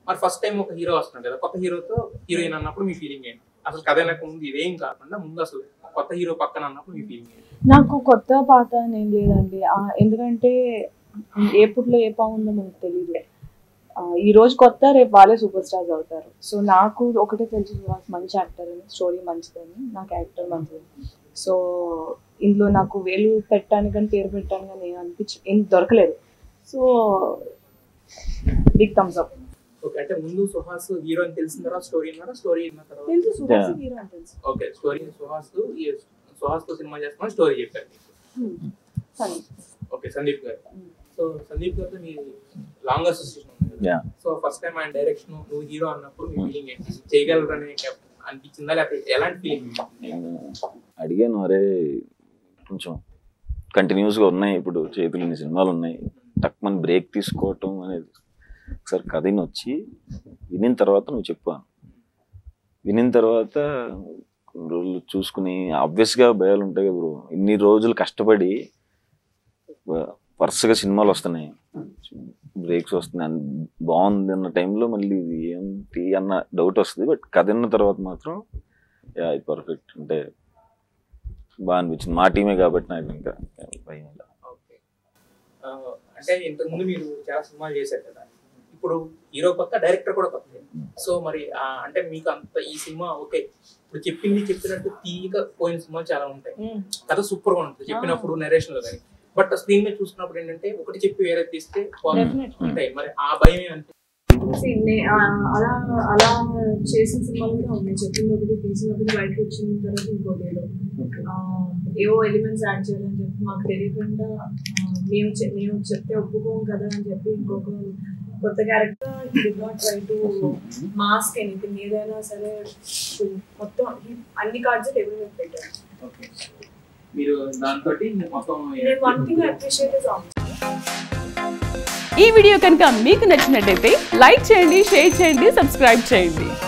మరి first time ఒక hero వస్తున్నాడు కదా కొత్త హీరోతో హీరోయిన్ అన్నప్పుడు మీ ఫీలింగ్ ఏంటి అసలు కథ నాకు ముందు ఇదేం కాకుండా ముందు అసలు కొత్త హీరో పక్కన అన్నప్పుడు మీ ఫీలింగ్ ఏంటి నాకు కొత్త పాత అని ఏం లేదండి ఆ, ఎందుకంటే ఏ పుట్లో ఏ బాగుందో మనకు తెలియదు ఆ, ఈ రోజు కొత్త రేపు వాళ్ళే సూపర్ స్టార్స్ అవుతారు సో నాకు ఒకటే తెలుసు సుహాస్ మంచి యాక్టర్ అని స్టోరీ మంచిదని నాకు యాక్టర్ మంచిది సో ఇందులో నాకు వేలు పెట్టడానికి కానీ పేరు పెట్టడానికి కానీ ఏం అనిపించి ఏం దొరకలేదు so big thumbs up okay అంటే ముందు సుహాస్ హీరో అని తెలిసిన తర్వాత స్టోరీ అన్నారా స్టోరీ అయిన తర్వాత తెలుసు సుహాస్ Yeah. హీరో అని తెలుసు ఓకే స్టోరీ సుహాస్ ఈ సుహాస్ తో సినిమా చేస్తున్నా స్టోరీ చెప్పారు మీకు. Hmm. సరే. ఓకే సందీప్ గారు Hmm. సో సందీప్ గారితో మీ లాంగ్ అసోసియేషన్ ఉంది కదా Yeah. సో ఫస్ట్ టైం ఆయన డైరెక్షన్ నువ్వు హీరో అన్నప్పుడు మీ ఫీలింగ్ ఏంటి చేయగలరని అనిపించిందా లేకపోతే ఎలాంటి ఫీలింగ్ నేను అడిగాను అరే కొంచెం కంటిన్యూస్గా ఉన్నాయి ఇప్పుడు చేతులు ఇన్ని సినిమాలు ఉన్నాయి టక్మన్ బ్రేక్ తీసుకోవటం అనేది ఒకసారి కథని వచ్చి వినిన తర్వాత నువ్వు చెప్పాను వినిన తర్వాత కొన్ని రోజులు చూసుకుని ఆబ్వియస్గా భయాలు ఉంటాయి కదా బ్రో ఇన్ని రోజులు కష్టపడి వ- వరుసగా సినిమాలు వస్తున్నాయి బ్రేక్స్ వస్తున్నాయి అన్- బాగుంది అన్న టైంలో మళ్ళీ ఇది ఏంటి అన్న డౌట్ వస్తుంది బట్ కథ విన్న తర్వాత మాత్రం యా ఇది పర్ఫెక్ట్ అంటే బాగా అనిపించింది మా టీమే కాబట్టి నాకు ఇంకా భయం లేదు. ఓకే ఆ, అంటే ఇంతకు ముందు మీరు చాలా సినిమాలు చేశారు కదా ఇప్పుడు హీరో కొత్త డైరెక్టర్ కూడా కొత్త సో మరి ఆ, అంటే మీకు అంత ఈ సినిమా ఓకే ఇప్పుడు చెప్పింది చెప్పినట్టు తీయక పోయిన సినిమాలు చాలా ఉంటాయి Hmm. కథ సూపర్ గా ఉంటుంది చెప్పినప్పుడు నెరేషన్ లో కానీ బట్ స్క్రీన్ మీద చూసుకున్నప్పుడు ఏంటంటే ఒకటి చెప్పి వేరే తీస్తే బాగుంటుంది. Definitely. ఉంటాయి మరి ఆ భయం ఏమంటే See, నే- ఆ, అలా అలా చేసిన సినిమాలు కూడా ఉన్నాయి చెప్పింది ఒకటి తీసిన ఒకటి బయటకు వచ్చిన తర్వాత ఇంకోటి ఏదో ఆ, ఏవో ఎలిమెంట్స్ యాడ్ చేయాలని చెప్పి మాకు తెలియకుండా ఆ, మేము చె- మేము చెప్తే ఒప్పుకోం కదా అని చెప్పి ఇంకొక కొత్త character did not try to mask anything ఏదైనా సరే మొత్తం అన్ని కార్డ్స్ టేబుల్ మీద పెట్టారు ఓకే మీరు దాంతో మొత్తం నేను వన్ థింగ్ అప్రిషియేట్ ఇస్ ఈ వీడియో కనుక మీకు నచ్చినట్టయితే లైక్ చేయండి షేర్ చేయండి సబ్స్క్రైబ్ చేయండి